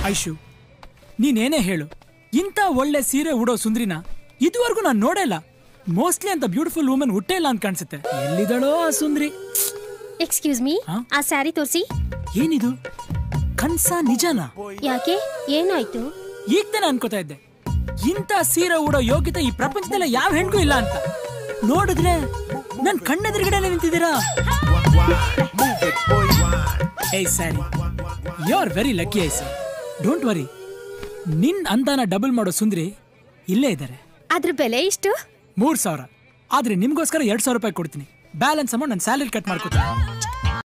ಐಶು ನೀನೇನೇ ಹೇಳು ಇಂಥ ಒಳ್ಳೆ ಸೀರೆ ಉಡೋ ಸುಂದ್ರಿನ ಇದುವರೆಗೂ ನಾನು ನೋಡೇ ಇಲ್ಲ ಮೋಸ್ಟ್ಲಿ ಅಂತ ಬ್ಯೂಟಿಫುಲ್ ವುಮನ್ ಹುಟ್ಟೇ ಇಲ್ಲ ಅಂತ ಕಾಣಿಸುತ್ತೆ ಎಲ್ಲಿದಳೋ ಆ ಸುಂದ್ರಿ ಎಕ್ಸ್ಕ್ಯೂಸ್ ಮೀ ಹಾ? ಆ ಸ್ಯಾರಿ ತೋರಿಸಿ ಏನಿದು ಕನ್ಸ ನಿಜನಾ ಯಾಕೆ ಏನಾಯ್ತು ಈಗ ತಾನೆ ಅನ್ಕೋತಾ ಇದ್ದೆ ಇಂಥ ಸೀರೆ ಉಡೋ ಯೋಗ್ಯತೆ ಈ ಪ್ರಪಂಚದಲ್ಲ ಯಾವ ಹೆಣ್ಗೂ ಇಲ್ಲ ಅಂತ ನೋಡಿದ್ರೆ ನನ್ ಕಣ್ಣೆದುರುಗಡೆ ನಿಂತಿದ್ದೀರಾ ಏಯ್ sorry you are very lucky I sir don't worry ನಿನ್ ಅಂದಾನ ಡಬಲ್ ಮಾಡೋ ಸುಂದ್ರಿ ಇಲ್ಲೇ ಇದ್ದಾರೆ ಅದ್ರ ಬೆಲೆ ಇಷ್ಟು ಮೂರ್ ಸಾವಿರ ಆದ್ರೆ ನಿಮ್ಗೋಸ್ಕರ ಎರಡ್ ಸಾವಿರ ರೂಪಾಯಿ ಕೊಡ್ತೀನಿ ಬ್ಯಾಲೆನ್ಸ್ ಅಮೌಂಟ್ ನನ್ನ ಸ್ಯಾಲರಿ ಕಟ್ ಮಾಡ್ಕೊತೀನಿ